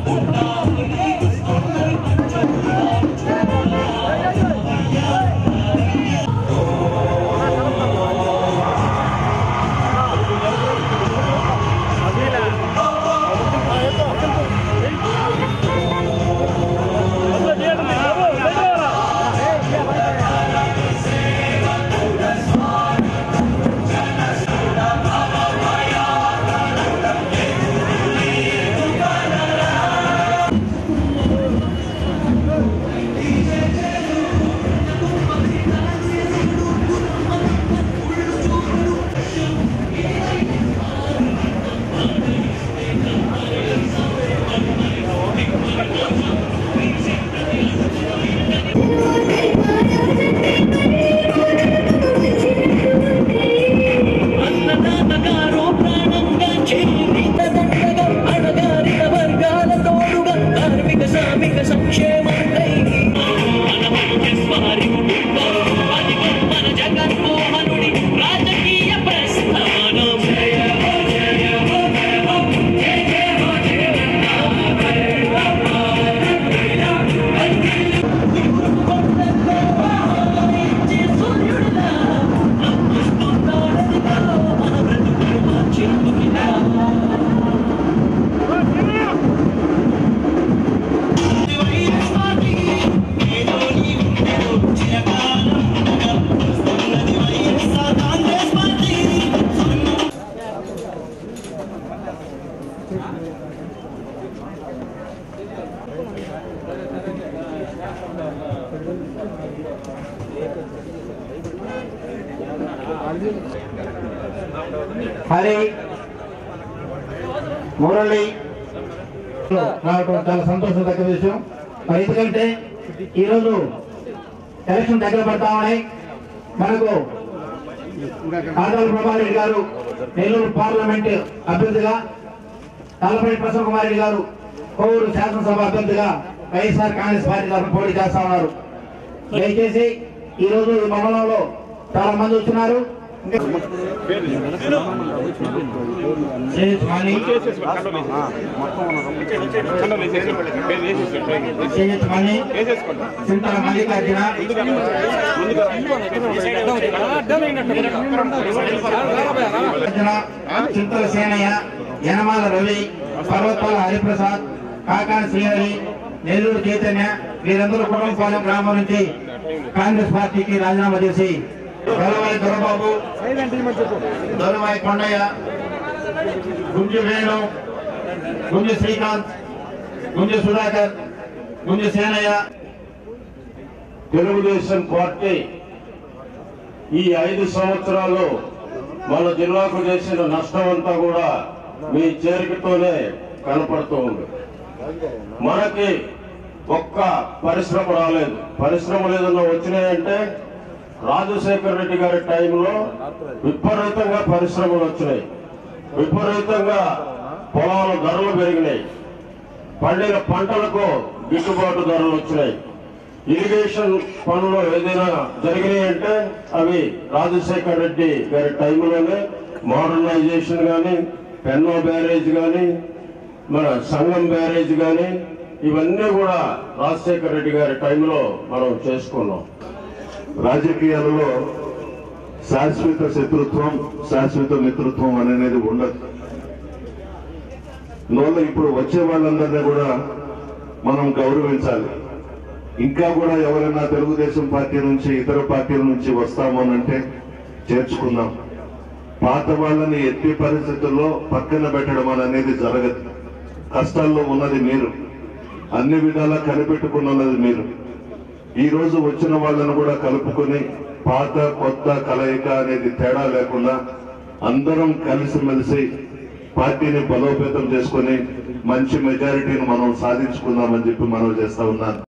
అన్నదాతగారో ప్రాణంగా చేరిత దండగా అణగారిన వర్గాల తోడుగా కార్మిక శ్రామిక సంక్షేమంకై మనమంటే స్వారి కుటుంబం అది మన జగన్మోహనుడి రాజకీయ ప్రస్థానం సూర్యుడిలా అందిస్తున్నాడదిగా మన బ్రతుకులు మార్చేందుకిలా హరి మురళి రావడం చాలా సంతోషం దగ్గర విషయం మరి ఎందుకంటే ఈరోజు ఎలక్షన్ దగ్గర పడతామని మనకు ఆదాల ప్రభారెడ్డి గారు నెల్లూరు పార్లమెంట్ అభ్యర్థిగా తలపల్లి ప్రసన్న కుమార్ రెడ్డి గారు కోవూరు శాసనసభ అభ్యర్థిగా వైఎస్ఆర్ కాంగ్రెస్ పార్టీ తరఫున పోటీ చేస్తా ఉన్నారు దయచేసి ఈ రోజు ఈ మండలంలో చాలా మంది వచ్చినారు ఇంకా శ్రేయస్ మాని శ్రేయస్ మాని సింతల మల్లికార్జున అర్జున చింతల సేనయ్య యనమాల రవి పర్వతాల హరిప్రసాద్ కాకాని శ్రీహరి నెల్లూరు చైతన్య వీరందరూ కుటుంబపాలెం గ్రామం నుంచి కాంగ్రెస్ పార్టీకి రాజీనామా చేసి గొల్లవాయి దొరబాబు దొరవాయి కొండయ్య గుంజు వేణు గుంజు శ్రీకాంత్ గుంజు సుధాకర్ గుంజు సేనయ్య తెలుగుదేశం పార్టీ ఈ ఐదు సంవత్సరాలు మన జిల్లాకు చేసిన నష్టం అంతా కూడా మీ చేరికతోనే కనపడుతూ ఉంది మనకి ఒక్క పరిశ్రమ రాలేదు పరిశ్రమలు ఏదన్నా వచ్చినాయంటే రాజశేఖర రెడ్డి గారి టైంలో విపరీతంగా పరిశ్రమలు వచ్చినాయి విపరీతంగా పొలాల ధరలు పెరిగినాయి పండిన పంటలకు గిట్టుబాటు ధరలు వచ్చినాయి ఇరిగేషన్ పనులు ఏదైనా జరిగినాయి అంటే అవి రాజశేఖర్ రెడ్డి గారి టైంలోనే మోడర్నైజేషన్ కానీ పెన్నో బ్యారేజ్ కానీ మన సంగం బ్యారేజ్ కానీ ఇవన్నీ కూడా రాజశేఖర్ రెడ్డి గారి టైంలో మనం చేసుకున్నాం రాజకీయాలలో శాశ్వత శత్రుత్వం శాశ్వత మిత్రత్వం అనేది ఉండదు అందువల్ల ఇప్పుడు వచ్చే వాళ్ళందరినీ కూడా మనం గౌరవించాలి ఇంకా కూడా ఎవరైనా తెలుగుదేశం పార్టీ నుంచి ఇతర పార్టీల నుంచి వస్తామోనంటే చేర్చుకుందాం పాత వాళ్ళని ఎట్టి పరిస్థితుల్లో పక్కన పెట్టడం అనేది జరగదు కష్టాల్లో ఉన్నది మీరు అన్ని విధాలా కనిపెట్టుకున్నది మీరు ఈ రోజు వచ్చిన వాళ్ళను కూడా కలుపుకొని పాత కొత్త కలయిక అనేది తేడా లేకుండా అందరం కలిసిమెలిసి పార్టీని బలోపేతం చేసుకొని మంచి మెజారిటీని మనం సాధించుకుందామని చెప్పి మనం చేస్తా ఉన్నాను